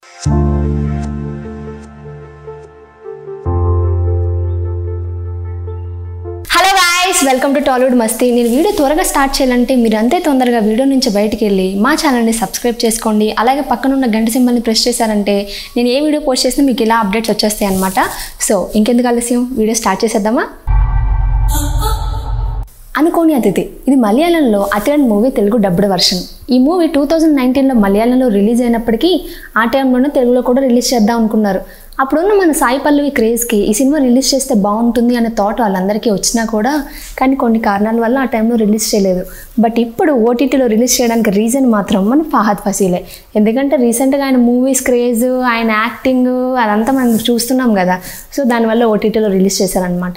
hello guys welcome to Tollywood Masti నేను video త్వరగా start చేయాలంటే మీరు అంతే తొందరగా వీడియో నుంచి బయటికి వెళ్ళి మా ఛానల్ని సబ్స్క్రైబ్ చేసుకోండి అలాగే పక్కన ఉన్న గంట సింబల్ని ప్రెస్ చేశారంటే నేను ఏ వీడియో పోస్ట్ చేసినా మీకు ఇలా అప్డేట్స్ వచ్చేస్తాయి అనమాట సో ఇంకెందుకు ఆలస్యం వీడియో స్టార్ట్ చేసేద్దామా అనుకోని అతిథి ఇది మలయాళంలో Athiran movie Telugu dubbed version ఈ మూవీ టూ థౌజండ్ నైన్టీన్లో మలయాళంలో రిలీజ్ అయినప్పటికీ ఆ టైంలోనే తెలుగులో కూడా రిలీజ్ చేద్దాం అనుకున్నారు అప్పుడున్న మన సాయి పల్లవి క్రేజ్కి ఈ సినిమా రిలీజ్ చేస్తే బాగుంటుంది అనే థాట్ వాళ్ళందరికీ వచ్చినా కూడా కానీ కొన్ని కారణాల వల్ల ఆ టైంలో రిలీజ్ చేయలేదు బట్ ఇప్పుడు ఓటీటీలో రిలీజ్ చేయడానికి రీజన్ మాత్రం మన ఫహద్ ఫసీలే ఎందుకంటే రీసెంట్గా ఆయన మూవీస్ క్రేజ్ ఆయన యాక్టింగ్ అదంతా మనం చూస్తున్నాం కదా సో దానివల్ల ఓటీటీలో రిలీజ్ చేశారనమాట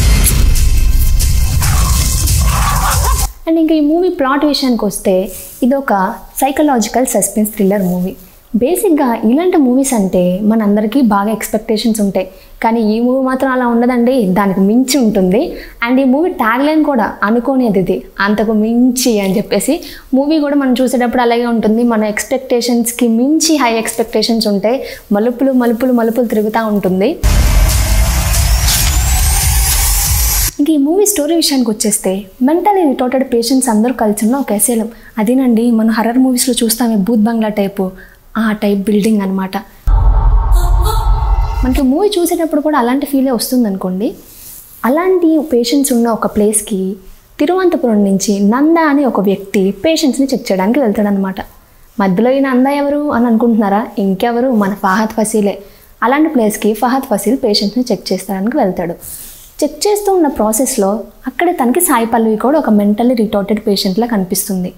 అండ్ ఇంకా ఈ మూవీ ప్లాట్ విషయానికి వస్తే ఇది ఒక సైకలాజికల్ సస్పెన్స్ థ్రిల్లర్ మూవీ బేసిక్గా ఇలాంటి మూవీస్ అంటే మనందరికీ బాగా ఎక్స్పెక్టేషన్స్ ఉంటాయి కానీ ఈ మూవీ మాత్రం అలా ఉండదండి దానికి మించి ఉంటుంది అండ్ ఈ మూవీ ట్యాగ్ లైన్ కూడా అనుకోనేది ఇది అంతకు మించి అని చెప్పేసి మూవీ కూడా మనం చూసేటప్పుడు అలాగే ఉంటుంది మన ఎక్స్పెక్టేషన్స్కి మించి హై ఎక్స్పెక్టేషన్స్ ఉంటాయి మలుపులు మలుపులు మలుపులు తిరుగుతూ ఉంటుంది ఇంక ఈ మూవీ స్టోరీ విషయానికి వచ్చేస్తే మెంటలీ రిటోటెడ్ పేషెంట్స్ అందరూ కలిసి ఉన్న ఒక ఎసేలం అదేనండి మనం హర్రర్ మూవీస్లో చూస్తామే బూత్ బంగ్లా టైపు ఆ టైప్ బిల్డింగ్ అనమాట మనకి మూవీ చూసేటప్పుడు కూడా అలాంటి ఫీలే వస్తుంది అనుకోండి అలాంటి పేషెంట్స్ ఉన్న ఒక ప్లేస్కి తిరువనంతపురం నుంచి నంద అనే ఒక వ్యక్తి పేషెంట్స్ని చెక్ చేయడానికి వెళ్తాడనమాట మధ్యలో ఈ నంద ఎవరు అని అనుకుంటున్నారా ఇంకెవరు మన ఫహద్ ఫసీలే అలాంటి ప్లేస్కి ఫహద్ ఫసీల్ పేషెంట్స్ని చెక్ చేస్తాడానికి వెళ్తాడు చెక్ చేస్తూ ఉన్న ప్రాసెస్లో అక్కడే తనకి సాయి పల్లవి కూడా ఒక మెంటల్లీ రిటార్టెడ్ పేషెంట్లా కనిపిస్తుంది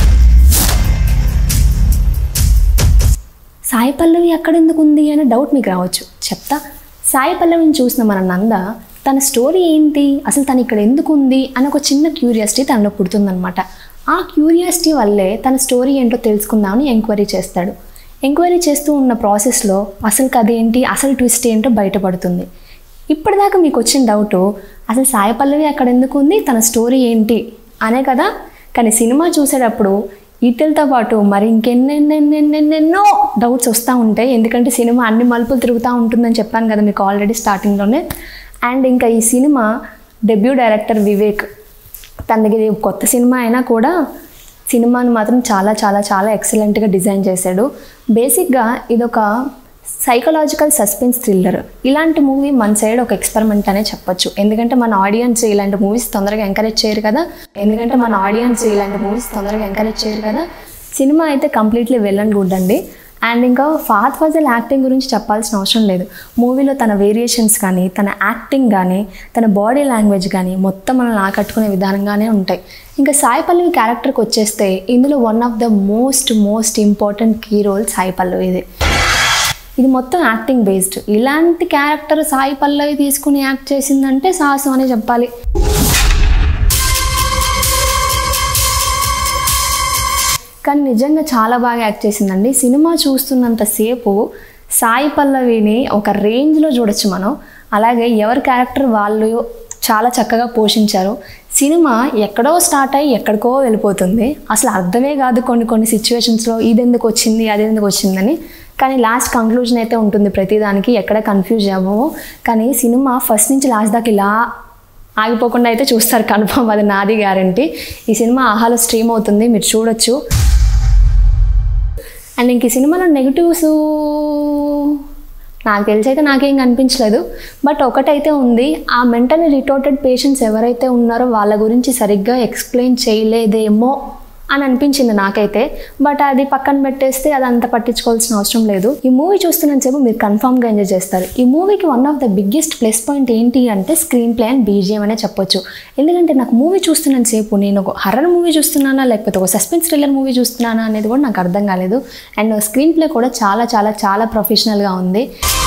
సాయి పల్లవి ఎక్కడెందుకు ఉంది అనే డౌట్ మీకు రావచ్చు చెప్తా సాయి పల్లవిని చూసిన మన నంద తన స్టోరీ ఏంటి అసలు తను ఇక్కడ ఎందుకు ఉంది అని ఒక చిన్న క్యూరియాసిటీ తనలో పుడుతుందనమాట ఆ క్యూరియాసిటీ వల్లే తన స్టోరీ ఏంటో తెలుసుకుందామని ఎంక్వైరీ చేస్తాడు ఎంక్వైరీ చేస్తూ ఉన్న ప్రాసెస్లో అసలు కథ ఏంటి అసలు ట్విస్ట్ ఏంటో బయటపడుతుంది ఇప్పటిదాకా మీకు వచ్చిన డౌట్ అసలు సాయి పల్లవి అక్కడ ఎందుకు ఉంది తన స్టోరీ ఏంటి అనే కదా కానీ సినిమా చూసేటప్పుడు వీటితో పాటు మరి ఇంకెన్నెన్నెన్నెన్నెన్నెన్నో డౌట్స్ వస్తూ ఉంటాయి ఎందుకంటే సినిమా అన్ని మలుపులు తిరుగుతూ ఉంటుందని చెప్పాను కదా మీకు ఆల్రెడీ స్టార్టింగ్లోనే అండ్ ఇంకా ఈ సినిమా డెబ్యూ డైరెక్టర్ వివేక్ తన దగ్గర ఇది కొత్త సినిమా అయినా కూడా సినిమాని మాత్రం చాలా చాలా చాలా ఎక్సలెంట్గా డిజైన్ చేశాడు బేసిక్గా ఇదొక సైకలాజికల్ సస్పెన్స్ థ్రిల్లర్ ఇలాంటి మూవీ మన సైడ్ ఒక ఎక్స్పెరిమెంట్ అనే చెప్పొచ్చు ఎందుకంటే మన ఆడియన్స్ ఇలాంటి మూవీస్ తొందరగా ఎంకరేజ్ చేయరు కదా ఎందుకంటే మన ఆడియన్స్ ఇలాంటి మూవీస్ తొందరగా ఎంకరేజ్ చేయరు కదా సినిమా అయితే కంప్లీట్లీ వెల్ అండ్ గుడ్ అండి అండ్ ఇంకా ఫాత్ ఫజల్ యాక్టింగ్ గురించి చెప్పాల్సిన అవసరం లేదు మూవీలో తన వేరియేషన్స్ కానీ తన యాక్టింగ్ కానీ తన బాడీ లాంగ్వేజ్ కానీ మొత్తం మనల్ని ఆకట్టుకునే విధానంగానే ఉంటాయి ఇంకా సాయి పల్లవి క్యారెక్టర్కి వచ్చేస్తే ఇందులో one of the most most important key role Sai పల్లవిది ఇది మొత్తం యాక్టింగ్ బేస్డ్ ఇలాంటి క్యారెక్టర్ సాయి పల్లవి తీసుకుని యాక్ట్ చేసిందంటే సాహసం అనే చెప్పాలి కానీ నిజంగా చాలా బాగా యాక్ట్ చేసిందండి సినిమా చూస్తున్నంతసేపు సాయి పల్లవిని ఒక రేంజ్లో చూడొచ్చు మనం అలాగే ఎవరి క్యారెక్టర్ వాళ్ళు చాలా చక్కగా పోషించారు సినిమా ఎక్కడో స్టార్ట్ అయ్యి ఎక్కడికో వెళ్ళిపోతుంది అసలు అర్థమే కాదు కొన్ని కొన్ని సిచ్యువేషన్స్లో ఇది ఎందుకు వచ్చింది అది ఎందుకు వచ్చిందని కానీ లాస్ట్ కంక్లూజన్ అయితే ఉంటుంది ప్రతిదానికి ఎక్కడ కన్ఫ్యూజ్ అవ్వము కానీ సినిమా ఫస్ట్ నుంచి లాస్ట్ దాకా ఇలా ఆగిపోకుండా అయితే చూస్తారు కన్ఫర్మ్ అది నాది గ్యారంటీ ఈ సినిమా ఆహాలో స్ట్రీమ్ అవుతుంది మీరు చూడొచ్చు అండ్ ఇంక ఈ సినిమాలో నెగిటివ్స్ నాకు తెలిసి అయితే నాకేం కనిపించలేదు బట్ ఒకటైతే ఉంది ఆ మెంటలీ రిటోటెడ్ పేషెంట్స్ ఎవరైతే ఉన్నారో వాళ్ళ గురించి సరిగ్గా ఎక్స్ప్లెయిన్ చేయలేదేమో అని అనిపించింది నాకైతే బట్ అది పక్కన పెట్టేస్తే అది అంత పట్టించుకోవాల్సిన అవసరం లేదు ఈ మూవీ చూస్తున్నంతసేపు మీరు కన్ఫామ్గా ఎంజాయ్ చేస్తారు ఈ మూవీకి one of the biggest plus point ఏంటి అంటే స్క్రీన్ ప్లే అండ్ బీజిఎం అనే చెప్పొచ్చు ఎందుకంటే నాకు మూవీ చూస్తున్నంతసేపు నేను ఒక హర్రర్ మూవీ చూస్తున్నానా లేకపోతే ఒక సస్పెన్స్ థ్రిల్లర్ మూవీ చూస్తున్నానా అనేది కూడా నాకు అర్థం కాలేదు అండ్ స్క్రీన్ ప్లే కూడా చాలా చాలా చాలా ప్రొఫెషనల్గా ఉంది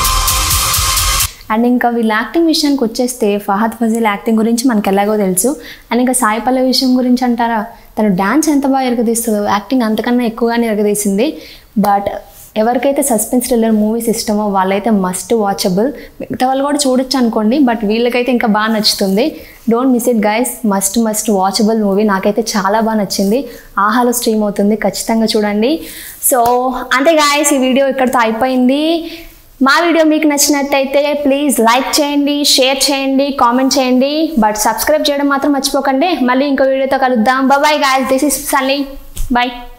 అండ్ ఇంకా వీళ్ళ యాక్టింగ్ విషయానికి వచ్చేస్తే ఫహద్ ఫజీల్ యాక్టింగ్ గురించి మనకు ఎలాగో తెలుసు అండ్ ఇంకా సాయి పల్లవి విషయం గురించి అంటారా తను డ్యాన్స్ ఎంత బాగా ఎరగదీస్తుందో యాక్టింగ్ అంతకన్నా ఎక్కువగానే ఎరగదీసింది బట్ ఎవరికైతే సస్పెన్స్ థ్రిల్లర్ మూవీస్ ఇష్టమో వాళ్ళైతే మస్ట్ వాచబుల్ మిగతా వాళ్ళు కూడా చూడొచ్చు అనుకోండి బట్ వీళ్ళకైతే ఇంకా బాగా నచ్చుతుంది don't miss it guys must must watchable movie నాకైతే చాలా బాగా నచ్చింది ఆహాలో స్ట్రీమ్ అవుతుంది ఖచ్చితంగా చూడండి సో అంతే గాయస్ ఈ వీడియో ఇక్కడితో అయిపోయింది మా వీడియో మీకు నచ్చినట్టయితే ప్లీజ్ లైక్ చేయండి షేర్ చేయండి కామెంట్ చేయండి బట్ సబ్స్క్రైబ్ చేయడం మాత్రం మర్చిపోకండి మళ్ళీ ఇంకో వీడియోతో కలుద్దాం bye guys this is Sunny bye